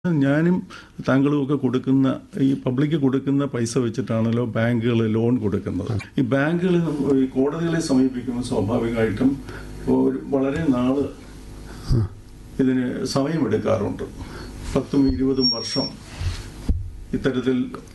ഞാനും താങ്കളും ഒക്കെ കൊടുക്കുന്ന ഈ പബ്ലിക് കൊടുക്കുന്ന പൈസ വെച്ചിട്ടാണല്ലോ ബാങ്കുകൾ ലോൺ കൊടുക്കുന്നത് ഈ ബാങ്കുകൾ ഈ കോടതികളെ സമീപിക്കുമ്പോൾ സ്വാഭാവികമായിട്ടും ഒരു വളരെ നാള് ഇതിന് സമയമെടുക്കാറുണ്ട് പത്തും ഇരുപതും വർഷം ഇത്തരത്തിൽ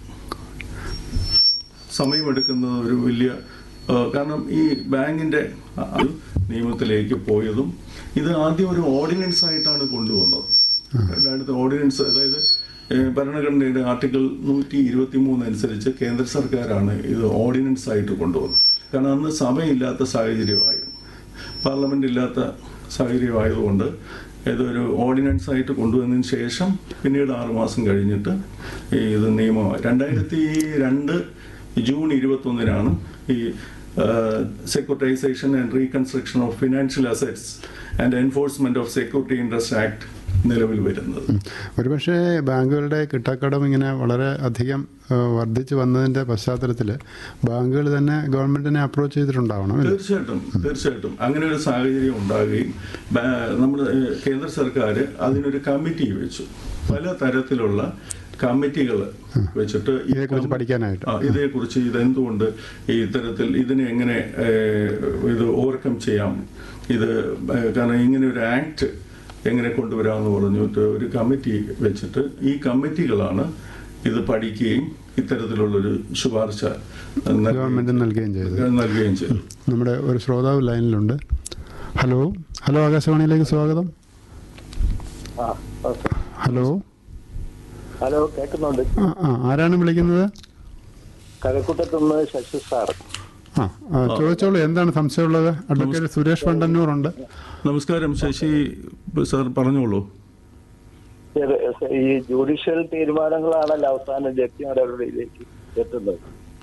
സമയമെടുക്കുന്ന ഒരു വലിയ ആ, കാരണം ഈ ബാങ്കിന്റെ ആ, ഒരു നിയമത്തിലേക്ക് പോയതും ഇത് ആദ്യം ഒരു ഓർഡിനൻസ് ആയിട്ടാണ് കൊണ്ടുവന്നത് രണ്ടായിരത്തി ഓർഡിനൻസ് അതായത് ഏ, ഭരണഘടനയുടെ ആർട്ടിക്കിൾ നൂറ്റി ഇരുപത്തി മൂന്ന് അനുസരിച്ച് കേന്ദ്ര സർക്കാരാണ് ഇത് ഓർഡിനൻസ് ആയിട്ട് കൊണ്ടുവന്നത് കാരണം അന്ന് സഭയില്ലാത്ത സാഹചര്യമായിരുന്നു പാർലമെന്റ് ഇല്ലാത്ത സാഹചര്യമായതുകൊണ്ട് ഇതൊരു ഓർഡിനൻസ് ആയിട്ട് കൊണ്ടുവന്നതിന് ശേഷം പിന്നീട് ആറുമാസം കഴിഞ്ഞിട്ട് ഈ ഇത് നിയമമായി രണ്ടായിരത്തി രണ്ട് ജൂൺ ഇരുപത്തൊന്നിനാണ് ഈ securitisation and reconstruction of financial assets and enforcement of security interest act നിലവിൽ വരുന്നത് ഒരുപക്ഷെ ബാങ്കുകളുടെ കിട്ടാക്കടം ഇങ്ങനെ വളരെ അധികം ആ, വർദ്ധിച്ചു വന്നതിൻ്റെ പശ്ചാത്തലത്തിൽ ബാങ്കുകൾ തന്നെ ഗവൺമെന്റിനെ അപ്രോച്ച് ചെയ്തിട്ടുണ്ടാവണം അല്ലേ തീർച്ചയായിട്ടും തീർച്ചയായിട്ടും അങ്ങനെ ഒരു സാഹചര്യം ഉണ്ടാകുകയും നമ്മുടെ കേന്ദ്ര സർക്കാർ അതിനൊരു കമ്മിറ്റി വെച്ചു പല തരത്തിലുള്ള കമ്മിറ്റികൾ വെച്ചിട്ട് ഈ ഇതേക്കുറിച്ച് പഠിക്കാനായിട്ട് ആ, ഇതേക്കുറിച്ച് ഇതെന്തുകൊണ്ട് ഈ ഇത്തരത്തിൽ ഇതിനെ എങ്ങനെ ഏഹ്, ഇത് ഓവർകം ചെയ്യാം ഇത് ഏഹ്, കാരണം ഇങ്ങനെ ഒരു ആക്ട് എങ്ങനെ കൊണ്ടുവരാമെന്ന് പറഞ്ഞിട്ട് ഒരു കമ്മിറ്റി വെച്ചിട്ട് ഈ കമ്മിറ്റികളാണ് ഇത് പഠിക്കുകയും ഇത്തരത്തിലുള്ളൊരു ശുപാർശ നൽകി- ഗവൺമെന്റിന് നൽകുകയും ചെയ്തത് നൽകുകയും ചെയ്തു നമ്മുടെ ഒരു ശ്രോതാവ് ലൈനിലുണ്ട് ഹലോ ഹലോ ആകാശവാണിയിലേക്ക് സ്വാഗതം ആ ഓക്കെ ഹലോ ഹലോ കേൾക്കുന്നുണ്ട് ആ ആ ആരാണ് വിളിക്കുന്നത് കഴക്കൂട്ടത്തുനിന്ന് ശശി സാർ ആ ആ, ചോദിച്ചോളൂ എന്താണ് സംശയമുള്ളത് അഡ്വക്കേറ്റ് സുരേഷ് വണ്ടന്നൂർ ഉണ്ട് നമസ്കാരം ശശി സാർ പറഞ്ഞോളൂ ഇത് ഈ ജുഡീഷ്യൽ തീരുമാനങ്ങളാണല്ലോ അവസാനം ജഡ്ജി നടപടിയിലേക്ക് എത്തുന്നത്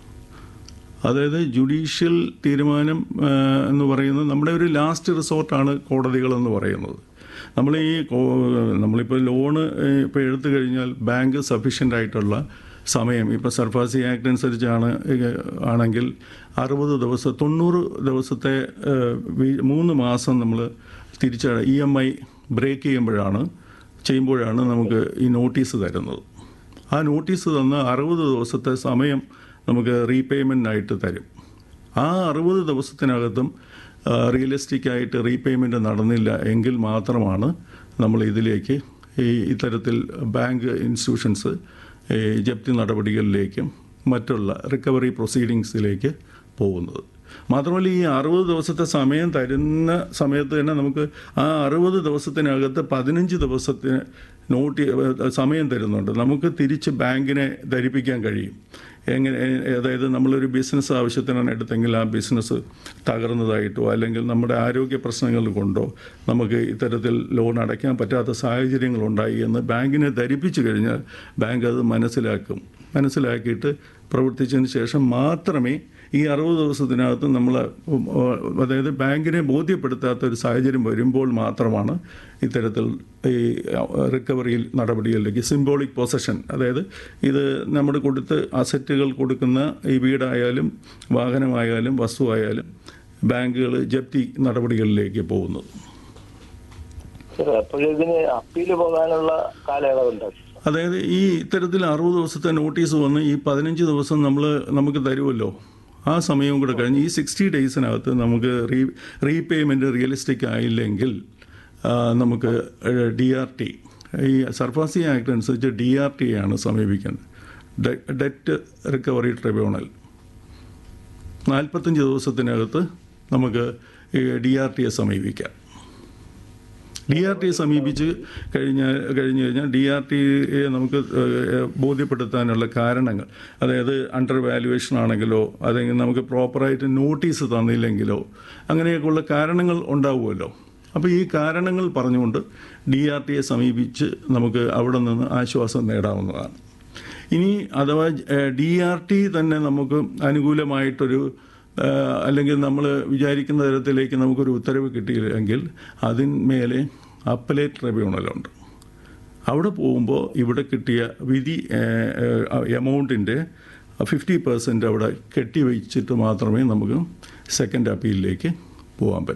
അതായത് ജുഡീഷ്യൽ തീരുമാനം ആ, എന്ന് പറയുന്നത് നമ്മുടെ ഒരു ലാസ്റ്റ് റിസോർട്ടാണ് കോടതികൾ എന്ന് പറയുന്നത് നമ്മൾ ഈ കോ- നമ്മളിപ്പോൾ ലോണ് ഇപ്പോൾ എടുത്തു കഴിഞ്ഞാൽ ബാങ്ക് സഫീഷ്യൻ്റ് ആയിട്ടുള്ള സമയം ഇപ്പോൾ സർഫാസി ആക്ട് അനുസരിച്ചാണ് ഏ, ആണെങ്കിൽ അറുപത് ദിവസം തൊണ്ണൂറ് ദിവസത്തെ ഏ, വി- മൂന്ന് മാസം നമ്മൾ തിരിച്ച ഇ എം ഐ ബ്രേക്ക് ചെയ്യുമ്പോഴാണ് ചെയ്യുമ്പോഴാണ് നമുക്ക് ഈ നോട്ടീസ് തരുന്നത് ആ നോട്ടീസ് തന്ന അറുപത് ദിവസത്തെ സമയം നമുക്ക് റീപേയ്മെൻറ്റിനായിട്ട് തരും ആ അറുപത് ദിവസത്തിനകത്തും റിയലിസ്റ്റിക് ആയിട്ട് റീപേയ്മെൻറ്റ് നടന്നില്ല എങ്കിൽ മാത്രമാണ് നമ്മൾ ഇതിലേക്ക് ഈ ഇത്തരത്തിൽ ബാങ്ക് ഇൻസ്റ്റിറ്റ്യൂഷൻസ് ഈ ജപ്തി നടപടികളിലേക്കും മറ്റുള്ള റിക്കവറി പ്രൊസീഡിങ്സിലേക്ക് പോകുന്നത് മാത്രമല്ല ഈ അറുപത് ദിവസത്തെ സമയം തരുന്ന സമയത്ത് തന്നെ നമുക്ക് ആ അറുപത് ദിവസത്തിനകത്ത് പതിനഞ്ച് ദിവസത്തിന് നോട്ടി സമയം തരുന്നുണ്ട് നമുക്ക് തിരിച്ച് ബാങ്കിനെ ധരിപ്പിക്കാൻ കഴിയും എങ്ങനെ അതായത് നമ്മളൊരു ബിസിനസ് ആവശ്യത്തിനാണ് എടുത്തെങ്കിൽ ആ ബിസിനസ് തകർന്നതായിട്ടോ അല്ലെങ്കിൽ നമ്മുടെ ആരോഗ്യ പ്രശ്നങ്ങൾ കൊണ്ടോ നമുക്ക് ഇത്തരത്തിൽ ലോൺ അടയ്ക്കാൻ പറ്റാത്ത സാഹചര്യങ്ങളുണ്ടായി എന്ന് ബാങ്കിനെ ധരിപ്പിച്ചു കഴിഞ്ഞാൽ ബാങ്ക് അത് മനസ്സിലാക്കും മനസ്സിലാക്കിയിട്ട് പ്രവർത്തിച്ചതിന് ശേഷം മാത്രമേ ഈ അറുപത് ദിവസത്തിനകത്ത് നമ്മൾ അതായത് ബാങ്കിനെ ബോധ്യപ്പെടുത്താത്ത ഒരു സാഹചര്യം വരുമ്പോൾ മാത്രമാണ് ഇത്തരത്തിൽ ഈ റിക്കവറി നടപടികളിലേക്ക് സിംബോളിക് പൊസഷൻ അതായത് ഇത് നമ്മൾ കൊടുത്ത് അസറ്റുകൾ കൊടുക്കുന്ന ഈ വീടായാലും വാഹനമായാലും വസ്തുവായാലും ബാങ്കുകൾ ജപ്തി നടപടികളിലേക്ക് പോകുന്നത് അപ്പോഴിതിന് അപ്പീല് പോകാനുള്ള കാലയളവുണ്ട് അതായത് ഈ ഇത്തരത്തിൽ അറുപത് ദിവസത്തെ നോട്ടീസ് വന്ന് ഈ പതിനഞ്ച് ദിവസം നമ്മൾ നമുക്ക് തരുമല്ലോ ആ സമയവും കൂടെ കഴിഞ്ഞ് ഈ സിക്സ്റ്റി ഡേയ്സിനകത്ത് നമുക്ക് റീ റീപേയ്മെൻറ്റ് റിയലിസ്റ്റിക് ആയില്ലെങ്കിൽ ആ, നമുക്ക് ഡി ആർ ടി ഈ സർഫാസി ആക്ട് അനുസരിച്ച് ഡി ആർ ടി ആണ് സമീപിക്കുന്നത് ഡെറ്റ് റിക്കവറി ട്രിബ്യൂണൽ നാൽപ്പത്തഞ്ച് ദിവസത്തിനകത്ത് നമുക്ക് ഈ ഡി ആർ ടിയെ സമീപിക്കാം ഡി ആർ ടി സമീപിച്ച് കഴിഞ്ഞാൽ കഴിഞ്ഞു കഴിഞ്ഞാൽ ഡി ആർ ടിയെ നമുക്ക് ഏഹ്, ബോധ്യപ്പെടുത്താനുള്ള കാരണങ്ങൾ അതായത് അണ്ടർ വാല്യുവേഷൻ ആണെങ്കിലോ അല്ലെങ്കിൽ നമുക്ക് പ്രോപ്പറായിട്ട് നോട്ടീസ് തന്നില്ലെങ്കിലോ അങ്ങനെയൊക്കെയുള്ള കാരണങ്ങൾ ഉണ്ടാവുമല്ലോ അപ്പോൾ ഈ കാരണങ്ങൾ പറഞ്ഞുകൊണ്ട് ഡി ആർ ടിയെ സമീപിച്ച് നമുക്ക് അവിടെ നിന്ന് ആശ്വാസം നേടാവുന്നതാണ് ഇനി അഥവാ ഡി ആർ ടി തന്നെ നമുക്ക് അനുകൂലമായിട്ടൊരു ആ, അല്ലെങ്കിൽ നമ്മൾ വിചാരിക്കുന്ന തരത്തിലേക്ക് നമുക്കൊരു ഉത്തരവ് കിട്ടിയില്ലെങ്കിൽ അതിന്മേലെ അപ്പലേറ്റ് ട്രിബ്യൂണലുണ്ട് അവിടെ പോകുമ്പോൾ ഇവിടെ കിട്ടിയ വിധി എമൗണ്ടിൻ്റെ ഫിഫ്റ്റി പെർസെൻറ്റ് അവിടെ കെട്ടിവെച്ചിട്ട് മാത്രമേ നമുക്ക് സെക്കൻഡ് അപ്പീലിലേക്ക് പോകാൻ പറ്റൂ